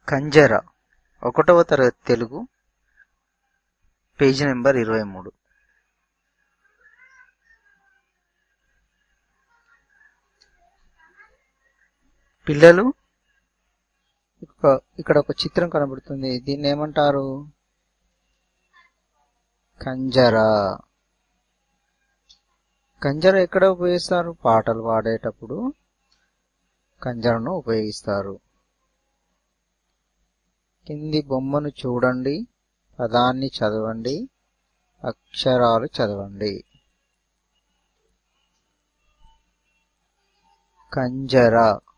కంజర ఒకటవ తరగతి Telugu page number ఇరవై మూడు పిల్లలు ఇక- ఇక్కడ ఒక చిత్రం కనబడుతుంది దీన్ని ఏమంటారు కంజర కంజర ఎక్కడ ఉపయోగిస్తారు పాటలు పాడేటప్పుడు కంజరను ఉపయోగిస్తారు కింది బొమ్మను చూడండి పదాన్ని చదవండి అక్షరాలు చదవండి కంజర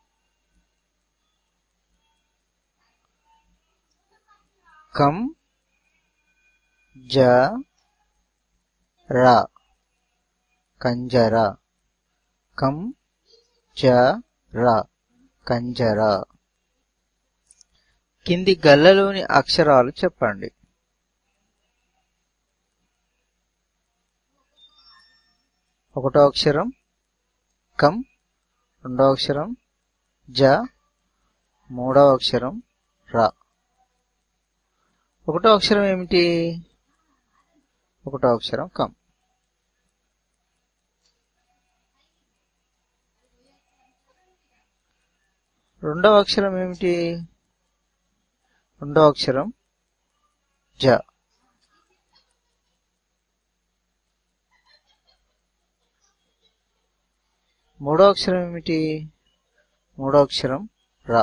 కం జ ర కంజర కం జ ర కంజర కింది గల్లలోని అక్షరాలు చెప్పండి ఒకటో అక్షరం కం రెండో అక్షరం జ మూడవ అక్షరం ర ఒకటో అక్షరం ఏమిటి ఒకటో అక్షరం కం రెండవ అక్షరం ఏమిటి రెండో అక్షరం జ మూడో అక్షరం ఏమిటి మూడో అక్షరం ర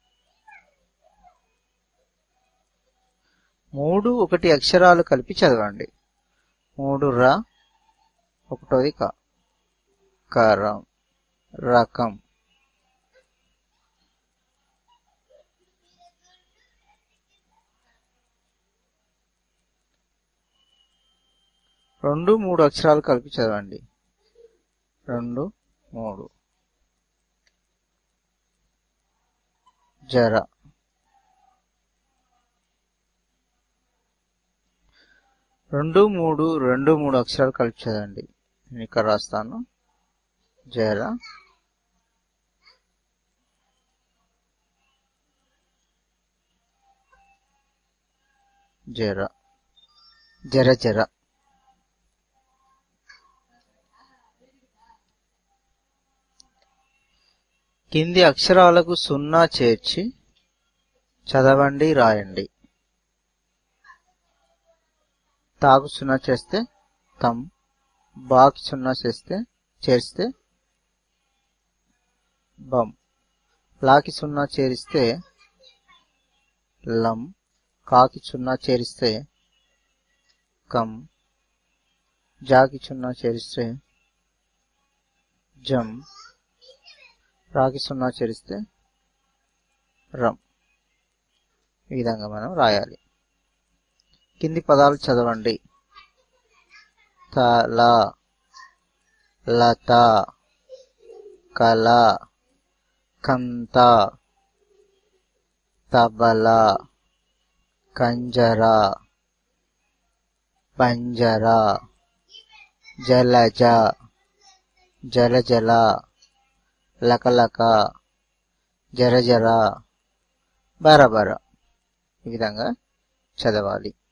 మూడు ఒకటి అక్షరాలు కలిపి చదవండి మూడు ర ఒకటోది క కరం రకం రెండు మూడు అక్షరాలు కలిపి చదవండి రెండు మూడు జర రెండు మూడు రెండు మూడు అక్షరాలు కలిపి చదవండి నేను ఇక్కడ రాస్తాను జర జర జర జర కింది అక్షరాలకు సున్నా చేర్చి చదవండి రాయండి తాకు సున్నా చేస్తే తమ్ బాకి సున్నా చేస్తే చేరిస్తే బం లాకి సున్నా చేరిస్తే లం కాకి సున్నా చేరిస్తే కం జాకి సున్నా చేరిస్తే జం రాకి సున్నా చేరిస్తే రం ఈ విధంగా మనం రాయాలి కింది పదాలు చదవండి తల లత కల కంత తబల కంజర పంజర జలజ జలజల లకలక జరజర బరబర ఈ విధంగా చదవాలి